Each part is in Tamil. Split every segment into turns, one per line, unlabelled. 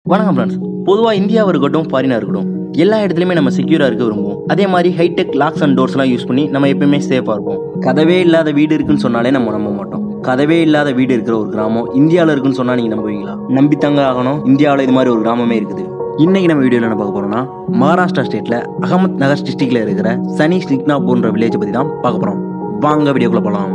வணக்கம் ஃப்ரெண்ட்ஸ் பொதுவாக இந்தியாவாக இருக்கட்டும் ஃபாரினாக இருக்கட்டும் எல்லா இடத்துலையுமே நம்ம செக்யூராக இருக்க விரும்புவோம் அதே மாதிரி ஹைடெக் லாக்ஸ் அண்ட் டோர்ஸ்லாம் யூஸ் பண்ணி நம்ம எப்பயுமே சேஃபாக இருப்போம் கதவே இல்லாத வீடு இருக்குன்னு சொன்னாலே நம்ம நம்ப மாட்டோம் கதவே இல்லாத வீடு இருக்கிற ஒரு கிராமம் இந்தியாவில் இருக்குன்னு சொன்னால் நீங்கள் நம்புவீங்களா நம்பித்தாங்க ஆகணும் இந்தியாவில் இது மாதிரி ஒரு கிராமமே இருக்குது இன்னைக்கு நம்ம வீடியோவில் என்ன பார்க்க போறோம்னா மகாராஷ்டிரா ஸ்டேட்டில் அகமத் நகர் டிஸ்ட்ரிக்ட்ல இருக்கிற சனி சிக்னாபூர்ன்ற வில்லேஜை பற்றி தான் பார்க்க போகிறோம் வாங்க வீடியோக்குள்ள போகலாம்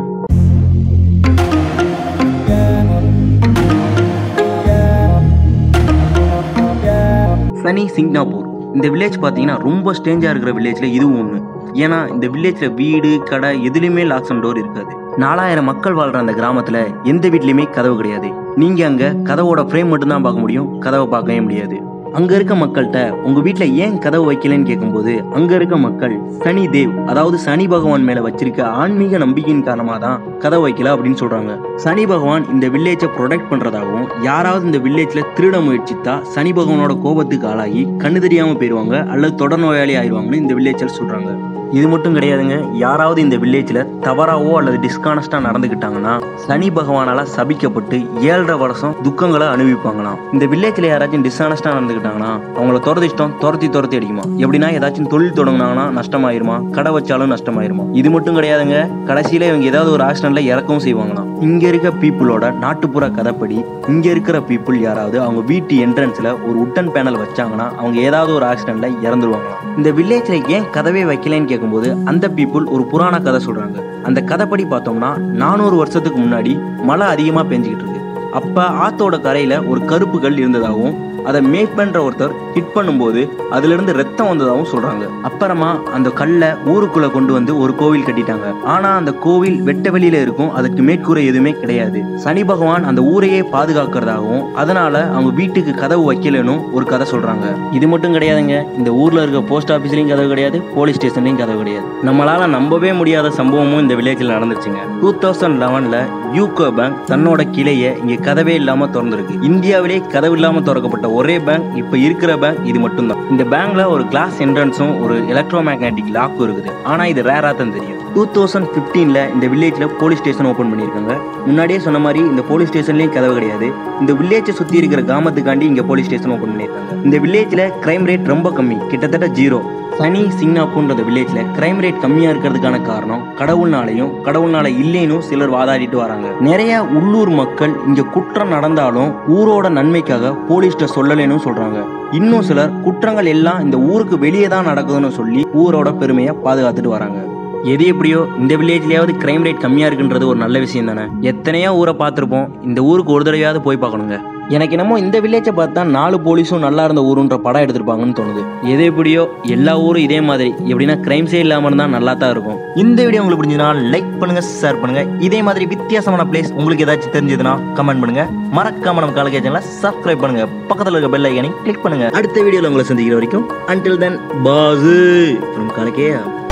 சனி சிங்னாப்பூர் இந்த வில்லேஜ் பார்த்தீங்கன்னா ரொம்ப ஸ்டேஞ்சாக இருக்கிற வில்லேஜில் இதுவும் ஒன்று ஏன்னா இந்த வில்லேஜில் வீடு கடை எதுலேயுமே லாக்ஸ் அண்ட் டோர் இருக்காது நாலாயிரம் மக்கள் வாழ்கிற அந்த கிராமத்தில் எந்த வீட்லேயுமே கதவு கிடையாது நீங்கள் அங்கே கதவோட ஃப்ரேம் மட்டும்தான் பார்க்க முடியும் கதவை பார்க்கவே முடியாது அங்க இருக்க மக்கள்கிட்ட உங்க வீட்ல ஏன் கதவு வைக்கலன்னு கேட்கும்போது அங்க இருக்க மக்கள் சனி தேவ் அதாவது சனி பகவான் மேல வச்சிருக்க ஆன்மீக நம்பிக்கையின் காரணமா தான் கதவு வைக்கல அப்படின்னு சொல்றாங்க சனி பகவான் இந்த வில்லேஜை ப்ரொடெக்ட் பண்றதாகவும் யாராவது இந்த வில்லேஜ்ல திருட முயற்சித்தா சனி பகவானோட கோபத்துக்கு ஆளாகி கண்ணு தெரியாம போயிருவாங்க அல்லது தொடர் நோயாளி ஆயிடுவாங்கன்னு இந்த வில்லேஜில் சொல்றாங்க இது மட்டும் கிடையாதுங்க யாராவது இந்த வில்லேஜில் தவறாவோ அல்லது டிஸ்கானஸ்டா நடந்துக்கிட்டாங்கன்னா சனி பகவானால சபிக்கப்பட்டு ஏழரை வருஷம் துக்கங்களை அனுபவிப்பாங்களாம் இந்த வில்லேஜில் யாராச்சும் டிஸ்கானஸ்டா நடந்துக்கிட்டாங்கன்னா அவங்கள துரதிஷ்டம் துரத்தி துரத்தி அடிக்குமா எப்படின்னா ஏதாச்சும் தொழில் தொடங்கினாங்கன்னா நஷ்டமாயிருமா கடை வச்சாலும் நஷ்டமாயிருமா இது மட்டும் கிடையாதுங்க கடைசியில இவங்க ஏதாவது ஒரு ஆக்சிடென்ட்ல இறக்கவும் செய்வாங்களாம் இங்க இருக்க பீப்புளோட நாட்டுப்புற கதைப்படி இங்க இருக்கிற பீப்புள் யாராவது அவங்க வீட்டு என்ட்ரன்ஸ்ல ஒரு உட்டன் பேனல் வச்சாங்கன்னா அவங்க ஏதாவது ஒரு ஆக்சிடென்ட்ல இறந்துருவாங்களாம் இந்த வில்லேஜ்ல ஏன் கதவே வைக்கலன்னு கேட்கும்போது அந்த பீப்புள் ஒரு புராண கதை சொல்றாங்க அந்த கதைப்படி பார்த்தோம்னா நானூறு வருஷத்துக்கு முன்னாடி மழை அதிகமா பெஞ்சுக்கிட்டு இருக்கு அப்ப ஆத்தோட கரையில ஒரு கருப்பு கல் இருந்ததாகவும் அதை மேக் பண்ற ஒருத்தர் ஹிட் பண்ணும்போது அதுல இருந்து ரத்தம் வந்ததாகவும் சொல்றாங்க அப்புறமா அந்த கல்லை ஊருக்குள்ள கொண்டு வந்து ஒரு கோவில் கட்டிட்டாங்க ஆனா அந்த கோவில் வெட்ட வெளியில இருக்கும் அதுக்கு மேற்கூரை எதுவுமே கிடையாது சனி பகவான் அந்த ஊரையே பாதுகாக்கிறதாகவும் அதனால அவங்க வீட்டுக்கு கதவு வைக்கலன்னு ஒரு கதை சொல்றாங்க இது மட்டும் கிடையாதுங்க இந்த ஊர்ல இருக்க போஸ்ட் ஆபீஸ்லயும் கதவு கிடையாது போலீஸ் ஸ்டேஷன்லயும் கதவு கிடையாது நம்மளால நம்பவே முடியாத சம்பவமும் இந்த வில்லேஜில் நடந்துச்சுங்க டூ தௌசண்ட் லெவன்ல யூகோ பேங்க் தன்னோட கிளையை இங்க கதவே இல்லாம திறந்திருக்கு இந்தியாவிலே கதவு இல்லாம திறக்கப்பட்ட ஒரே பேங்க் இப்ப இருக்கிற பேங்க் இது மட்டும்தான் இந்த பேங்க்ல ஒரு கிளாஸ் என்ட்ரன்ஸும் ஒரு எலக்ட்ரோ மேக்னெட்டிக் லாக்கும் இருக்குது ஆனா இது ரேரா தான் தெரியும் டூ தௌசண்ட் ஃபிஃப்டீன்ல இந்த வில்லேஜ்ல போலீஸ் ஸ்டேஷன் ஓபன் பண்ணியிருக்காங்க முன்னாடியே சொன்ன மாதிரி இந்த போலீஸ் ஸ்டேஷன்லயும் கதவு கிடையாது இந்த வில்லேஜை சுத்தி இருக்கிற கிராமத்துக்காண்டி இங்க போலீஸ் ஸ்டேஷன் ஓபன் பண்ணியிருக்காங்க இந்த வில்லேஜ்ல கிரைம் ரேட் ரொம்ப கம்மி கிட்டத்தட்ட ஜீரோ சனி சிங்னாப்பூர்ன்ற வில்லேஜ்ல கிரைம் ரேட் கம்மியா இருக்கிறதுக்கான காரணம் கடவுள்னாலையும் கடவுள்னால இல்லைன்னு சிலர் வாதாடிட்டு வராங்க நிறைய உள்ளூர் மக்கள் இங்க குற்றம் நடந்தாலும் ஊரோட நன்மைக்காக போலீஸ்ட சொல்லலைன்னு சொல்றாங்க இன்னும் சிலர் குற்றங்கள் எல்லாம் இந்த ஊருக்கு வெளியே தான் நடக்குதுன்னு சொல்லி ஊரோட பெருமையை பாதுகாத்துட்டு வராங்க எது எப்படியோ இந்த வில்லேஜ்லயாவது கிரைம் ரேட் கம்மியா இருக்குன்றது ஒரு நல்ல விஷயம் தானே எத்தனையோ ஊரை பார்த்துருப்போம் இந்த ஊருக்கு ஒரு தடவையாவது போய் பார்க்கணுங்க எனக்கு என்னமோ இந்த வில்லேஜை பார்த்தா நாலு போலீஸும் நல்லா இருந்த ஊருன்ற படம் எடுத்திருப்பாங்கன்னு தோணுது எது எப்படியோ எல்லா ஊரும் இதே மாதிரி எப்படின்னா கிரைம்ஸே இல்லாமல் இருந்தால் நல்லா தான் இருக்கும் இந்த வீடியோ உங்களுக்கு பிடிச்சதுனா லைக் பண்ணுங்க ஷேர் பண்ணுங்க இதே மாதிரி வித்தியாசமான பிளேஸ் உங்களுக்கு ஏதாச்சும் தெரிஞ்சதுன்னா கமெண்ட் பண்ணுங்க மறக்காம நம்ம காலகே சேனலை சப்ஸ்கிரைப் பண்ணுங்க பக்கத்தில் இருக்க பெல் ஐக்கனை கிளிக் பண்ணுங்க அடுத்த வீடியோவில் உங்களை சந்திக்கிற வரைக்கும் அன்டில் தென் பாசு ஃப்ரம் காலகே